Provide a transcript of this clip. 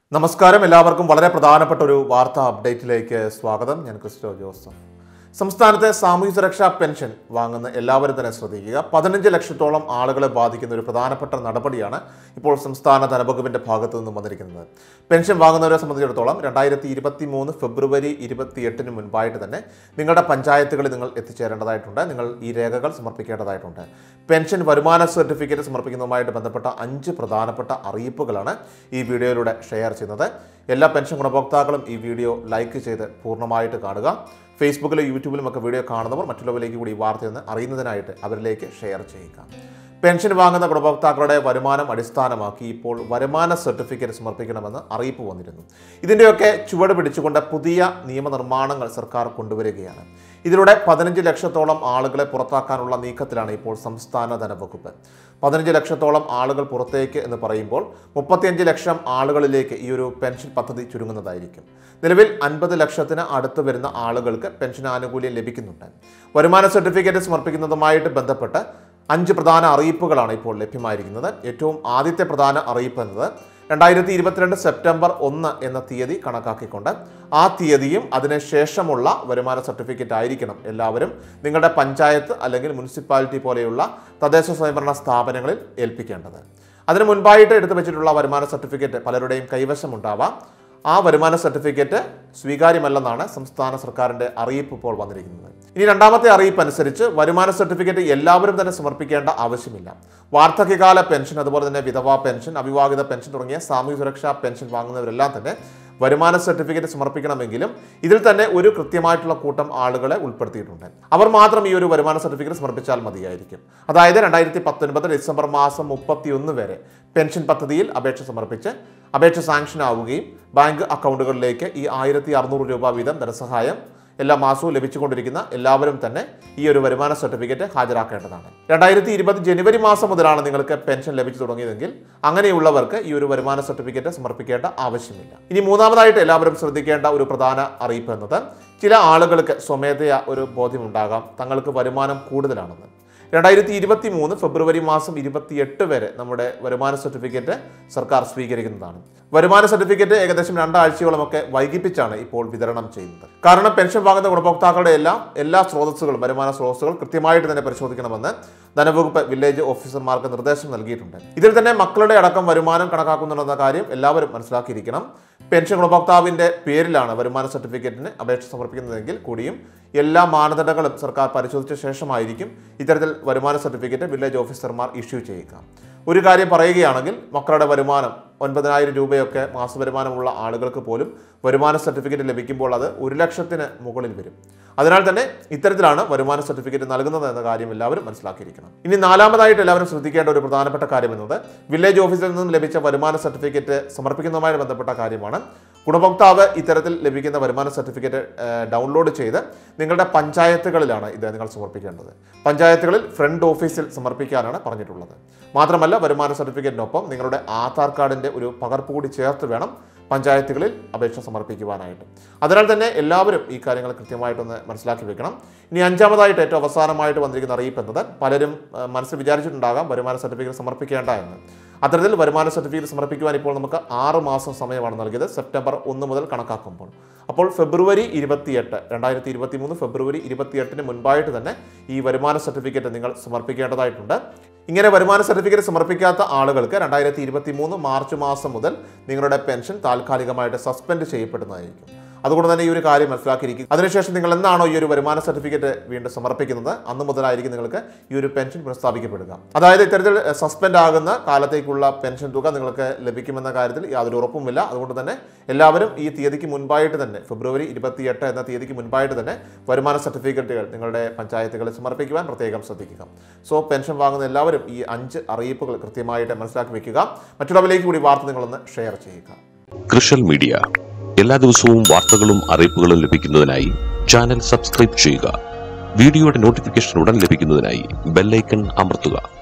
നമസ്കാരം എല്ലാവർക്കും വളരെ പ്രധാനപ്പെട്ട ഒരു വാർത്താ അപ്ഡേറ്റിലേക്ക് സ്വാഗതം ഞാൻ ക്രിസ്റ്റോ ജോസഫ് സംസ്ഥാനത്തെ സാമൂഹ്യ സുരക്ഷാ പെൻഷൻ വാങ്ങുന്ന എല്ലാവരും തന്നെ ശ്രദ്ധിക്കുക പതിനഞ്ച് ലക്ഷത്തോളം ആളുകളെ ബാധിക്കുന്ന ഒരു പ്രധാനപ്പെട്ട നടപടിയാണ് ഇപ്പോൾ സംസ്ഥാന ധനവകുപ്പിന്റെ ഭാഗത്തു നിന്നും വന്നിരിക്കുന്നത് പെൻഷൻ വാങ്ങുന്നവരെ സംബന്ധിച്ചിടത്തോളം രണ്ടായിരത്തി ഇരുപത്തി മൂന്ന് ഫെബ്രുവരി ഇരുപത്തിയെട്ടിന് മുൻപായിട്ട് തന്നെ നിങ്ങളുടെ പഞ്ചായത്തുകളിൽ നിങ്ങൾ എത്തിച്ചേരേണ്ടതായിട്ടുണ്ട് നിങ്ങൾ ഈ രേഖകൾ സമർപ്പിക്കേണ്ടതായിട്ടുണ്ട് പെൻഷൻ വരുമാന സർട്ടിഫിക്കറ്റ് സമർപ്പിക്കുന്നതുമായിട്ട് ബന്ധപ്പെട്ട അഞ്ച് പ്രധാനപ്പെട്ട അറിയിപ്പുകളാണ് ഈ വീഡിയോയിലൂടെ ഷെയർ ചെയ്യുന്നത് എല്ലാ പെൻഷൻ ഗുണഭോക്താക്കളും ഈ വീഡിയോ ലൈക്ക് ചെയ്ത് പൂർണ്ണമായിട്ട് കാണുക ഫേസ്ബുക്കിലും യൂട്യൂബിലും ഒക്കെ വീഡിയോ കാണുന്നവർ മറ്റുള്ളവരിലേക്ക് കൂടി ഈ വാർത്തയെന്ന് അറിയുന്നതിനായിട്ട് അവരിലേക്ക് ഷെയർ ചെയ്യുക പെൻഷൻ വാങ്ങുന്ന ഗുണഭോക്താക്കളുടെ വരുമാനം അടിസ്ഥാനമാക്കി ഇപ്പോൾ വരുമാന സർട്ടിഫിക്കറ്റ് സമർപ്പിക്കണമെന്ന് അറിയിപ്പ് വന്നിരുന്നു ഇതിൻ്റെയൊക്കെ ചുവട് പിടിച്ചുകൊണ്ട് പുതിയ നിയമനിർമ്മാണങ്ങൾ സർക്കാർ കൊണ്ടുവരികയാണ് ഇതിലൂടെ പതിനഞ്ച് ലക്ഷത്തോളം ആളുകളെ പുറത്താക്കാനുള്ള നീക്കത്തിലാണ് ഇപ്പോൾ സംസ്ഥാന ധനവകുപ്പ് പതിനഞ്ച് ലക്ഷത്തോളം ആളുകൾ പുറത്തേക്ക് എന്ന് പറയുമ്പോൾ മുപ്പത്തിയഞ്ച് ലക്ഷം ആളുകളിലേക്ക് ഈ ഒരു പെൻഷൻ പദ്ധതി ചുരുങ്ങുന്നതായിരിക്കും നിലവിൽ അൻപത് ലക്ഷത്തിന് അടുത്ത് വരുന്ന ആളുകൾക്ക് പെൻഷൻ ആനുകൂല്യം ലഭിക്കുന്നുണ്ട് വരുമാന സർട്ടിഫിക്കറ്റ് സമർപ്പിക്കുന്നതുമായിട്ട് ബന്ധപ്പെട്ട് അഞ്ച് പ്രധാന അറിയിപ്പുകളാണ് ഇപ്പോൾ ലഭ്യമായിരിക്കുന്നത് ഏറ്റവും ആദ്യത്തെ പ്രധാന അറിയിപ്പ് എന്നത് രണ്ടായിരത്തി ഇരുപത്തിരണ്ട് സെപ്റ്റംബർ ഒന്ന് എന്ന തീയതി കണക്കാക്കിക്കൊണ്ട് ആ തീയതിയും അതിന് ശേഷമുള്ള വരുമാന സർട്ടിഫിക്കറ്റ് ആയിരിക്കണം എല്ലാവരും നിങ്ങളുടെ പഞ്ചായത്ത് അല്ലെങ്കിൽ മുനിസിപ്പാലിറ്റി പോലെയുള്ള തദ്ദേശ സ്വയംഭരണ സ്ഥാപനങ്ങളിൽ ഏൽപ്പിക്കേണ്ടത് അതിന് മുൻപായിട്ട് എടുത്തു വെച്ചിട്ടുള്ള വരുമാന സർട്ടിഫിക്കറ്റ് പലരുടെയും കൈവശമുണ്ടാവാം ആ വരുമാന സർട്ടിഫിക്കറ്റ് സ്വീകാര്യമല്ലെന്നാണ് സംസ്ഥാന സർക്കാരിന്റെ അറിയിപ്പ് ഇപ്പോൾ വന്നിരിക്കുന്നത് ഇനി രണ്ടാമത്തെ അറിയിപ്പ് അനുസരിച്ച് വരുമാന സർട്ടിഫിക്കറ്റ് എല്ലാവരും തന്നെ സമർപ്പിക്കേണ്ട ആവശ്യമില്ല വാർദ്ധക്യകാല പെൻഷൻ അതുപോലെ തന്നെ വിധവാ പെൻഷൻ അവിവാഹിത പെൻഷൻ തുടങ്ങിയ സാമൂഹ്യ സുരക്ഷാ പെൻഷൻ വാങ്ങുന്നവരെല്ലാം തന്നെ വരുമാന സർട്ടിഫിക്കറ്റ് സമർപ്പിക്കണമെങ്കിലും ഇതിൽ തന്നെ ഒരു കൃത്യമായിട്ടുള്ള കൂട്ടം ആളുകളെ ഉൾപ്പെടുത്തിയിട്ടുണ്ട് അവർ മാത്രം ഈ ഒരു വരുമാന സർട്ടിഫിക്കറ്റ് സമർപ്പിച്ചാൽ മതിയായിരിക്കും അതായത് രണ്ടായിരത്തി പത്തൊൻപത് ഡിസംബർ മാസം മുപ്പത്തിയൊന്ന് വരെ പെൻഷൻ പദ്ധതിയിൽ അപേക്ഷ സമർപ്പിച്ച് അപേക്ഷ സാങ്ഷൻ ആവുകയും ബാങ്ക് അക്കൗണ്ടുകളിലേക്ക് ഈ ആയിരത്തി അറുന്നൂറ് രൂപ വീതം ധനസഹായം എല്ലാ മാസവും ലഭിച്ചുകൊണ്ടിരിക്കുന്ന എല്ലാവരും തന്നെ ഈ ഒരു വരുമാന സർട്ടിഫിക്കറ്റ് ഹാജരാക്കേണ്ടതാണ് രണ്ടായിരത്തി ഇരുപത് ജനുവരി മാസം മുതലാണ് നിങ്ങൾക്ക് പെൻഷൻ ലഭിച്ചു തുടങ്ങിയതെങ്കിൽ അങ്ങനെയുള്ളവർക്ക് ഈ ഒരു വരുമാന സർട്ടിഫിക്കറ്റ് സമർപ്പിക്കേണ്ട ആവശ്യമില്ല ഇനി മൂന്നാമതായിട്ട് എല്ലാവരും ശ്രദ്ധിക്കേണ്ട ഒരു പ്രധാന അറിയിപ്പ് എന്നത് ചില ആളുകൾക്ക് സ്വമേധയാ ഒരു ബോധ്യമുണ്ടാകാം തങ്ങൾക്ക് വരുമാനം കൂടുതലാണെന്ന് രണ്ടായിരത്തി ഇരുപത്തി മൂന്ന് ഫെബ്രുവരി മാസം ഇരുപത്തിയെട്ട് വരെ നമ്മുടെ വരുമാന സർട്ടിഫിക്കറ്റ് സർക്കാർ സ്വീകരിക്കുന്നതാണ് വരുമാന സർട്ടിഫിക്കറ്റ് ഏകദേശം രണ്ടാഴ്ചയോളമൊക്കെ വൈകിപ്പിച്ചാണ് ഇപ്പോൾ വിതരണം ചെയ്യുന്നത് കാരണം പെൻഷൻ വാങ്ങുന്ന ഗുണഭോക്താക്കളുടെ എല്ലാം എല്ലാ സ്രോതസ്സുകളും വരുമാന സ്രോതസ്സുകൾ കൃത്യമായിട്ട് തന്നെ പരിശോധിക്കണമെന്ന് ധനവകുപ്പ് വില്ലേജ് ഓഫീസർമാർക്ക് നിർദ്ദേശം നൽകിയിട്ടുണ്ട് ഇതിൽ തന്നെ മക്കളുടെ അടക്കം വരുമാനം കണക്കാക്കുന്നുണ്ടെന്ന കാര്യം എല്ലാവരും മനസ്സിലാക്കിയിരിക്കണം പെൻഷൻ ഗുണഭോക്താവിന്റെ പേരിലാണ് വരുമാന സർട്ടിഫിക്കറ്റിന് അപേക്ഷ സമർപ്പിക്കുന്നതെങ്കിൽ കൂടിയും എല്ലാ മാനദണ്ഡങ്ങളും സർക്കാർ പരിശോധിച്ച ശേഷമായിരിക്കും ഇത്തരത്തിൽ വരുമാന സർട്ടിഫിക്കറ്റ് വില്ലേജ് ഓഫീസർമാർ ഇഷ്യൂ ചെയ്യുക ഒരു കാര്യം പറയുകയാണെങ്കിൽ മക്കളുടെ വരുമാനം ഒൻപതിനായിരം രൂപയൊക്കെ മാസ വരുമാനമുള്ള ആളുകൾക്ക് പോലും വരുമാന സർട്ടിഫിക്കറ്റ് ലഭിക്കുമ്പോൾ അത് ഒരു ലക്ഷത്തിന് മുകളിൽ വരും അതിനാൽ തന്നെ ഇത്തരത്തിലാണ് വരുമാന സർട്ടിഫിക്കറ്റ് നൽകുന്നത് എന്ന കാര്യം എല്ലാവരും മനസ്സിലാക്കിയിരിക്കണം ഇനി നാലാമതായിട്ട് എല്ലാവരും ശ്രദ്ധിക്കേണ്ട ഒരു പ്രധാനപ്പെട്ട കാര്യം എന്നത് വില്ലേജ് ഓഫീസിൽ നിന്നും ലഭിച്ച വരുമാന സർട്ടിഫിക്കറ്റ് സമർപ്പിക്കുന്നതുമായി ബന്ധപ്പെട്ട കാര്യമാണ് ഗുണഭോക്താവ് ഇത്തരത്തിൽ ലഭിക്കുന്ന വരുമാന സർട്ടിഫിക്കറ്റ് ഡൗൺലോഡ് ചെയ്ത് നിങ്ങളുടെ പഞ്ചായത്തുകളിലാണ് ഇത് നിങ്ങൾ സമർപ്പിക്കേണ്ടത് പഞ്ചായത്തുകളിൽ ഫ്രണ്ട് ഓഫീസിൽ സമർപ്പിക്കാനാണ് പറഞ്ഞിട്ടുള്ളത് മാത്രമല്ല വരുമാന സർട്ടിഫിക്കറ്റിനൊപ്പം നിങ്ങളുടെ ആധാർ കാർഡിൻ്റെ ഒരു പകർപ്പ് കൂടി ചേർത്ത് വേണം പഞ്ചായത്തുകളിൽ അപേക്ഷ സമർപ്പിക്കുവാനായിട്ട് അതിനാൽ തന്നെ എല്ലാവരും ഈ കാര്യങ്ങൾ കൃത്യമായിട്ടൊന്ന് മനസ്സിലാക്കി വെക്കണം ഇനി അഞ്ചാമതായിട്ട് ഏറ്റവും അവസാനമായിട്ട് വന്നിരിക്കുന്ന അറിയിപ്പ് എന്നത് പലരും ആ, മനസ്സിൽ വിചാരിച്ചിട്ടുണ്ടാകാം വരുമാന സർട്ടിഫിക്കറ്റ് സമർപ്പിക്കേണ്ട എന്ന് അത്തരത്തിൽ വരുമാന സർട്ടിഫിക്കറ്റ് സമർപ്പിക്കുവാൻ ഇപ്പോൾ നമുക്ക് ആറ് മാസം സമയമാണ് നൽകിയത് സെപ്റ്റംബർ ഒന്ന് മുതൽ കണക്കാക്കുമ്പോൾ അപ്പോൾ ഫെബ്രുവരി ഇരുപത്തിയെട്ട് രണ്ടായിരത്തി ഇരുപത്തി മൂന്ന് ഫെബ്രുവരി ഇരുപത്തിയെട്ടിന് മുൻപായിട്ട് തന്നെ ഈ വരുമാന സർട്ടിഫിക്കറ്റ് നിങ്ങൾ സമർപ്പിക്കേണ്ടതായിട്ടുണ്ട് ഇങ്ങനെ വരുമാന സർട്ടിഫിക്കറ്റ് സമർപ്പിക്കാത്ത ആളുകൾക്ക് രണ്ടായിരത്തി ഇരുപത്തി മൂന്ന് മാർച്ച് മാസം മുതൽ നിങ്ങളുടെ പെൻഷൻ താൽക്കാലികമായിട്ട് സസ്പെൻഡ് ചെയ്യപ്പെടുന്നതായിരിക്കും അതുകൊണ്ട് തന്നെ ഈ ഒരു കാര്യം മനസ്സിലാക്കിയിരിക്കും അതിനുശേഷം നിങ്ങൾ എന്നാണോ ഈ ഒരു വരുമാന സർട്ടിഫിക്കറ്റ് വീണ്ടും സമർപ്പിക്കുന്നത് അന്ന് മുതലായിരിക്കും നിങ്ങൾക്ക് ഈ ഒരു പെൻഷൻ പുനഃസ്ഥാപിക്കപ്പെടുക അതായത് ഇത്തരത്തിൽ സസ്പെൻഡ് ആകുന്ന കാലത്തേക്കുള്ള പെൻഷൻ തുക നിങ്ങൾക്ക് ലഭിക്കുമെന്ന കാര്യത്തിൽ യാതൊരു ഉറപ്പുമില്ല അതുകൊണ്ട് തന്നെ എല്ലാവരും ഈ തീയതിക്ക് മുൻപായിട്ട് തന്നെ ഫെബ്രുവരി ഇരുപത്തിയെട്ട് എന്ന തീയതിക്ക് മുൻപായിട്ട് തന്നെ വരുമാന സർട്ടിഫിക്കറ്റുകൾ നിങ്ങളുടെ പഞ്ചായത്തുകളിൽ സമർപ്പിക്കുവാൻ പ്രത്യേകം ശ്രദ്ധിക്കുക സോ പെൻഷൻ വാങ്ങുന്ന എല്ലാവരും ഈ അഞ്ച് അറിയിപ്പുകൾ കൃത്യമായിട്ട് മനസ്സിലാക്കി വെക്കുക മറ്റുള്ളവരിലേക്ക് കൂടി വാർത്ത നിങ്ങളൊന്ന് ഷെയർ ചെയ്യുക കൃഷൽ മീഡിയ എല്ലാ ദിവസവും വാർത്തകളും അറിയിപ്പുകളും ലഭിക്കുന്നതിനായി ചാനൽ സബ്സ്ക്രൈബ് ചെയ്യുക വീഡിയോയുടെ നോട്ടിഫിക്കേഷൻ ഉടൻ ലഭിക്കുന്നതിനായി ബെല്ലൈക്കൺ അമർത്തുക